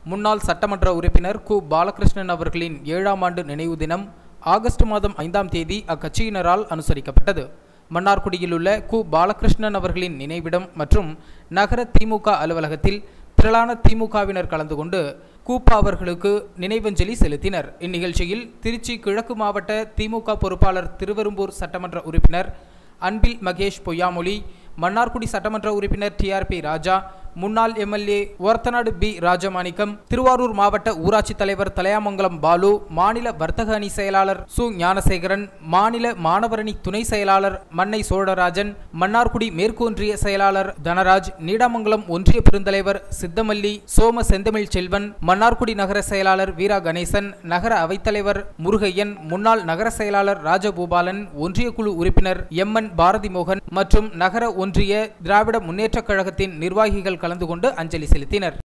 முன்னாள் சட்டமன்ற உறுப்பினர் கு பாலகிருஷ்ணன் அவர்களின் ஏழாம் ஆண்டு நினைவு தினம் ஆகஸ்ட் மாதம் ஐந்தாம் தேதி அக்கட்சியினரால் அனுசரிக்கப்பட்டது மன்னார்குடியில் உள்ள கு பாலகிருஷ்ணன் அவர்களின் நினைவிடம் மற்றும் நகர திமுக அலுவலகத்தில் திரளான திமுகவினர் கலந்து கொண்டு கூப்பா அவர்களுக்கு நினைவஞ்சலி செலுத்தினர் இந்நிகழ்ச்சியில் திருச்சி கிழக்கு மாவட்ட திமுக பொறுப்பாளர் திருவெரும்பூர் சட்டமன்ற உறுப்பினர் அன்பில் மகேஷ் பொய்யாமொழி மன்னார்குடி சட்டமன்ற உறுப்பினர் டிஆர்பி ராஜா முன்னாள் எம்எல்ஏ ஒரத்தநாடு பி ராஜமாணிக்கம் திருவாரூர் மாவட்ட ஊராட்சி தலைவர் தலையாமங்கலம் பாலு மாநில வர்த்தக அணி செயலாளர் சு ஞானசேகரன் மாநில மாணவரணி துணை செயலாளர் மன்னை சோழராஜன் மன்னார்குடி மேற்கு ஒன்றிய செயலாளர் தனராஜ் நீடாமங்கலம் ஒன்றிய பெருந்தலைவர் சித்தமல்லி சோம செந்தமிழ் செல்வன் மன்னார்குடி நகர செயலாளர் வீரா கணேசன் நகர அவைத்தலைவர் முருகையன் முன்னாள் நகர செயலாளர் ராஜகோபாலன் ஒன்றிய குழு உறுப்பினர் எம் என் பாரதி மோகன் மற்றும் நகர ஒன்றிய திராவிட முன்னேற்றக் கழகத்தின் நிர்வாகிகள் கலந்து கொண்டு அஞ்சலி செலுத்தினர்